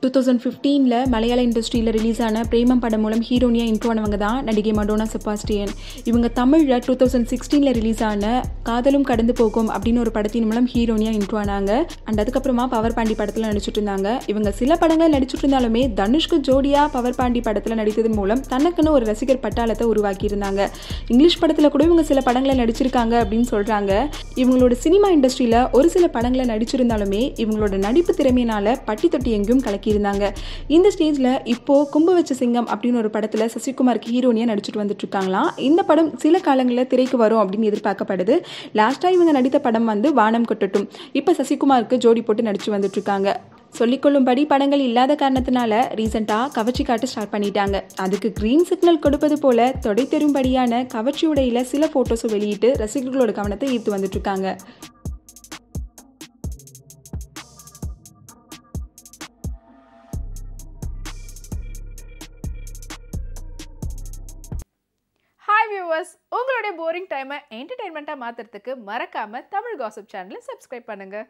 two thousand ஃபிஃப்டீனில் மலையாள இண்டஸ்ட்ரியில் release ஆன பிரேமம் படம் மூலம் ஹீரோனியாக இன்ட்ரோ ஆனவங்க தான் நடிகை மடோனா செபாஸ்டியன் இவங்க தமிழில் டூ தௌசண்ட் சிக்ஸ்டீனில் ரிலீஸ் ஆன காதலும் கடந்து போகும் அப்படின்னு ஒரு படத்தின் மூலம் ஹீரோனியாக இன்ட்ரோ ஆனாங்க அண்ட் அதுக்கப்புறமா பவர் பாண்டி படத்தில் நடிச்சிட்டு இருந்தாங்க இவங்க சில படங்கள் நடிச்சிட்டு இருந்தாலுமே தனுஷ்க்கு ஜோடியாக பவர் பாண்டி படத்தில் நடித்ததன் மூலம் தனக்குன்னு ஒரு ரசிகர் பட்டாளத்தை உருவாக்கியிருந்தாங்க இங்கிலீஷ் படத்தில் கூட இவங்க சில படங்களை நடிச்சிருக்காங்க அப்படின்னு சொல்கிறாங்க இவங்களோட சினிமா இண்டஸ்ட்ரியில் ஒரு சில படங்களை நடிச்சிருந்தாலுமே இவங்களோட நடிப்பு திறமையினால பட்டி தொட்டி எங்கேயும் கலக்கியிருந்தாங்க இந்த ஸ்டேஜில் இப்போ கும்ப வச்ச சிங்கம் அப்படின்னு ஒரு படத்தில் சசிகுமாருக்கு ஹீரோனியாக நடிச்சிட்டு வந்துட்டு இருக்காங்களாம் இந்த படம் சில காலங்களில் திரைக்கு வரும் அப்படின்னு எதிர்பார்க்கப்படுது லாஸ்ட்டாக இவங்க நடித்த படம் வந்து வானம் கொட்டட்டும் இப்போ சசிகுமாருக்கு ஜோடி போட்டு நடிச்சு வந்துட்டு இருக்காங்க சொல்லிக்கொள்ளும்படி படங்கள் இல்லாத காரணத்தினால ரீசெண்டாக கவர்ச்சி காட்ட ஸ்டார்ட் பண்ணிட்டாங்க அதுக்கு க்ரீன் சிக்னல் கொடுப்பது போல தொடை தரும்படியான கவர்ச்சி உடையில சில ஃபோட்டோஸை வெளியிட்டு ரசிகர்களோட கவனத்தை ஈர்த்து வந்துட்டு இருக்காங்க ஹாய் வியூவர்ஸ் உங்களுடைய போரிங் டைமை என்டர்டைன்மெண்ட்டாக மாற்றுறதுக்கு மறக்காமல் தமிழ் காசிப் சேனலை சப்ஸ்கிரைப் பண்ணுங்கள்